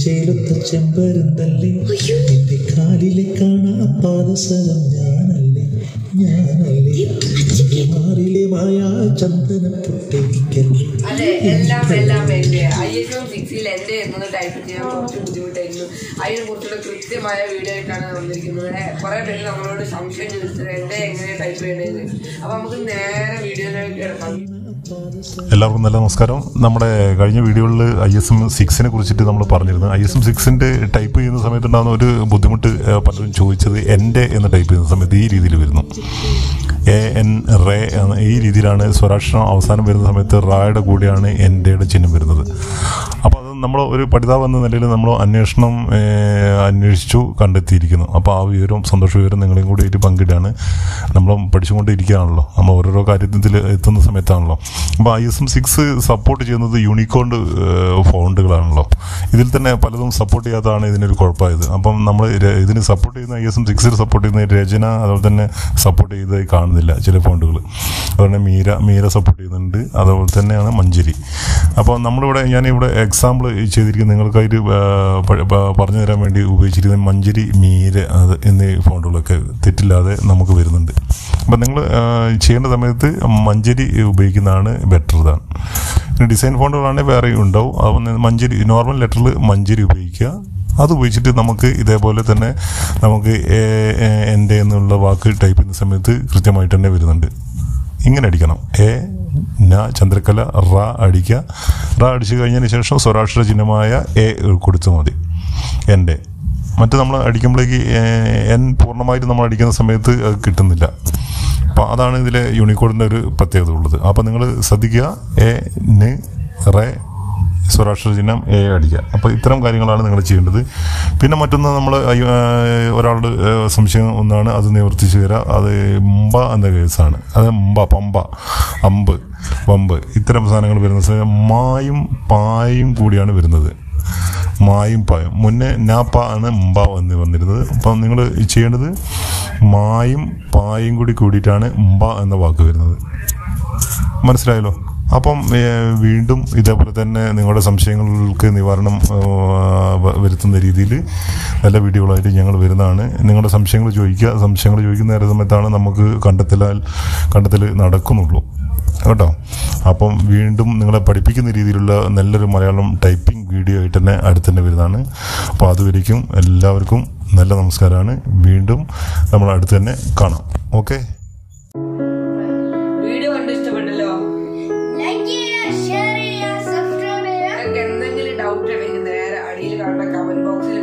ചെഞ്ചേലൊത്ത ചെമ്പരുന്തല്ലേ നിന്റെ കാലിലെ കാണാ പാദസരം ഞാനല്ലേ ഞാനല്ലേ നിന്റെ മാറിലെ മായാ ചന്ദന പൊട്ടേക്കല്ലേ അതെ എല്ലാം എല്ലാം എന്റെ ഐ എസ് എം സിക്സിൽ എന്റെ എന്നത് ടൈപ്പ് ചെയ്യാൻ കുറച്ച് ബുദ്ധിമുട്ടായിരുന്നു അതിനെ കുറിച്ചുള്ള കൃത്യമായ വീഡിയോ ആയിട്ടാണ് വന്നിരിക്കുന്നത് കുറെ പേര് നമ്മളോട് സംശയം ചോദിച്ചത് എന്റെ എങ്ങനെ ടൈപ്പ് ചെയ്യണത് അപ്പൊ നമുക്ക് നേരെ വീഡിയോയിലേക്ക് കിടക്കാം എല്ലാവർക്കും നല്ല നമസ്കാരം നമ്മുടെ കഴിഞ്ഞ വീഡിയോകളിൽ ഐ എസ് എം സിക്സിനെ കുറിച്ചിട്ട് നമ്മൾ പറഞ്ഞിരുന്നു ഐ എസ് എം സിക്സിൻ്റെ ടൈപ്പ് ചെയ്യുന്ന സമയത്തുണ്ടാകുന്ന ഒരു ബുദ്ധിമുട്ട് ഏഹ്, പലരും ചോദിച്ചത് എൻ്റെ എന്ന് ടൈപ്പ് ചെയ്യുന്ന സമയത്ത് ഈ രീതിയിൽ വരുന്നു എ എൻ റേ എന്ന ഈ രീതിയിലാണ് സ്വരാക്ഷരം അവസാനം വരുന്ന സമയത്ത് റായുടെ കൂടെയാണ് എൻ്റെയുടെ ചിഹ്നം വരുന്നത് അപ്പോൾ അത് നമ്മൾ ഒരു പഠിതാവ് എന്ന നിലയിൽ നമ്മൾ അന്വേഷണം ഏഹ്, അന്വേഷിച്ചു കണ്ടെത്തിയിരിക്കുന്നു അപ്പോൾ ആ വിവരം സന്തോഷ വിവരം നിങ്ങളെയും കൂടി ആയിട്ട് പങ്കിടാണ് നമ്മൾ പഠിച്ചുകൊണ്ടിരിക്കുകയാണല്ലോ നമ്മൾ ഓരോരോ കാര്യത്തിൽ എത്തുന്ന സമയത്താണല്ലോ അപ്പോൾ I S M six support ചെയ്യുന്നത് യൂണിക്കോണ്ട് ഫോണ്ടുകളാണല്ലോ ഇതിൽ തന്നെ പലതും സപ്പോർട്ട് ചെയ്യാത്തതാണ് ഇതിനൊരു കുഴപ്പമായത് അപ്പം നമ്മൾ ര- ഇതിന് സപ്പോർട്ട് ചെയ്യുന്ന ഐ എസ് എം സിക്സിൽ സപ്പോർട്ട് ചെയ്യുന്ന രചന അതുപോലെ തന്നെ സപ്പോർട്ട് ചെയ്തതായി കാണുന്നില്ല ചില ഫോണ്ടുകൾ അതുപോലെ മീര മീര സപ്പോർട്ട് ചെയ്യുന്നുണ്ട് അതുപോലെ തന്നെയാണ് മഞ്ചരി അപ്പോൾ നമ്മളിവിടെ ഞാനിവിടെ എക്സാമ്പിൾ ചെയ്തിരിക്കുന്നത് നിങ്ങൾക്കായിട്ട് ആ, പ- പ- പറഞ്ഞു തരാൻ വേണ്ടി ഉപയോഗിച്ചിരിക്കുന്ന മഞ്ചരി മീര അത് എന്നീ ഫോണ്ടുകളൊക്കെ തെറ്റില്ലാതെ നമുക്ക് വരുന്നുണ്ട് അപ്പം നിങ്ങൾ ചെയ്യേണ്ട സമയത്ത് മഞ്ചരി ഉപയോഗിക്കുന്നതാണ് ബെറ്റർ ഇതാണ് പിന്നെ ഡിസൈൻ ഫോണ്ടുകളാണെങ്കിൽ വേറെ ഉണ്ടാവും അപ്പം മഞ്ചരി നോർമൽ ലെറ്ററിൽ മഞ്ചരി ഉപയോഗിക്കുക അത് ഉപയോഗിച്ചിട്ട് നമുക്ക് ഇതേപോലെ തന്നെ നമുക്ക് എ- എ- എൻ്റെ എന്നുള്ള വാക്ക് ടൈപ്പ് ചെയ്യുന്ന സമയത്ത് കൃത്യമായിട്ട് തന്നെ വരുന്നുണ്ട് ഇങ്ങനെ അടിക്കണം എ ന ചന്ദ്രക്കല റ അടിക്കുക റ അടിച്ചു കഴിഞ്ഞതിന് ശേഷം സ്വരാക്ഷര ചിഹ്നമായ എ കൊടുത്തു മതി എൻ്റെ മറ്റ് നമ്മൾ അടിക്കുമ്പോഴേക്ക് ഏ- എൻ പൂർണ്ണമായിട്ട് നമ്മൾ അടിക്കുന്ന സമയത്ത് അത് കിട്ടുന്നില്ല അപ്പോൾ അതാണ് ഇതിലെ യൂണിക്കോഡിൻ്റെ ഒരു പ്രത്യേകത ഉള്ളത് അപ്പോൾ നിങ്ങൾ ശ്രദ്ധിക്കുക എ ന് റേ സ്വരാക്ഷര ചിഹ്നം എ അടിക്കുക അപ്പോൾ ഇത്തരം കാര്യങ്ങളാണ് നിങ്ങൾ ചെയ്യേണ്ടത് പിന്നെ മറ്റൊന്ന് നമ്മൾ ഒരാളുടെ ഏഹ്, സംശയം ഒന്നാണ് അത് നിവർത്തിച്ചു തരാം അത് മുമ്പ എന്ന കേസാണ് അത് മുമ്പ പമ്പ അമ്പ് വമ്പ് ഇത്തരം സാധനങ്ങൾ വരുന്ന സമയം മായും പായും കൂടിയാണ് വരുന്നത് മായും പായും മുന്നേ നാപ്പ ആണ് മുമ്പ എന്ന് വന്നിരുന്നത് അപ്പം നിങ്ങൾ ചെയ്യേണ്ടത് മായും പായും കൂടി കൂടിയിട്ടാണ് മുമ്പ എന്ന വാക്ക് വരുന്നത് മനസ്സിലായല്ലോ അപ്പം ഏഹ്, വീണ്ടും ഇതേപോലെ തന്നെ നിങ്ങളുടെ സംശയങ്ങൾക്ക് നിവാരണം ഏഹ്, വ- വരുത്തുന്ന രീതിയിൽ നല്ല വീഡിയോകളായിട്ട് ഞങ്ങൾ വരുന്നതാണ് നിങ്ങളുടെ സംശയങ്ങൾ ചോദിക്കുക സംശയങ്ങൾ ചോദിക്കുന്ന നേരെ സമയത്താണ് നമുക്ക് കണ്ടെത്തലാൽ കണ്ടെത്തൽ നടക്കുന്നുള്ളൂ കേട്ടോ അപ്പം വീണ്ടും നിങ്ങളെ പഠിപ്പിക്കുന്ന രീതിയിലുള്ള നല്ലൊരു മലയാളം ടൈപ്പിംഗ് വീഡിയോ ആയിട്ട് തന്നെ അടുത്ത് തന്നെ വരുന്നതാണ് അപ്പോൾ അതുവരേക്കും എല്ലാവർക്കും നല്ല നമസ്കാരമാണ് വീണ്ടും നമ്മൾ അടുത്ത് തന്നെ കാണാം ഓക്കെ വീഡിയോ കണ്ട് ഇഷ്ടപ്പെട്ടല്ലോ ലൈക്ക് ചെയ്യുക ഷെയർ ചെയ്യുക സബ്സ്ക്രൈബ് ചെയ്യുക നിങ്ങൾക്ക് എന്തെങ്കിലും ഡൗട്ട് ഉണ്ടെങ്കിൽ നേരെ അടിയിൽ കാണുന്ന കമന്റ് ബോക്സിൽ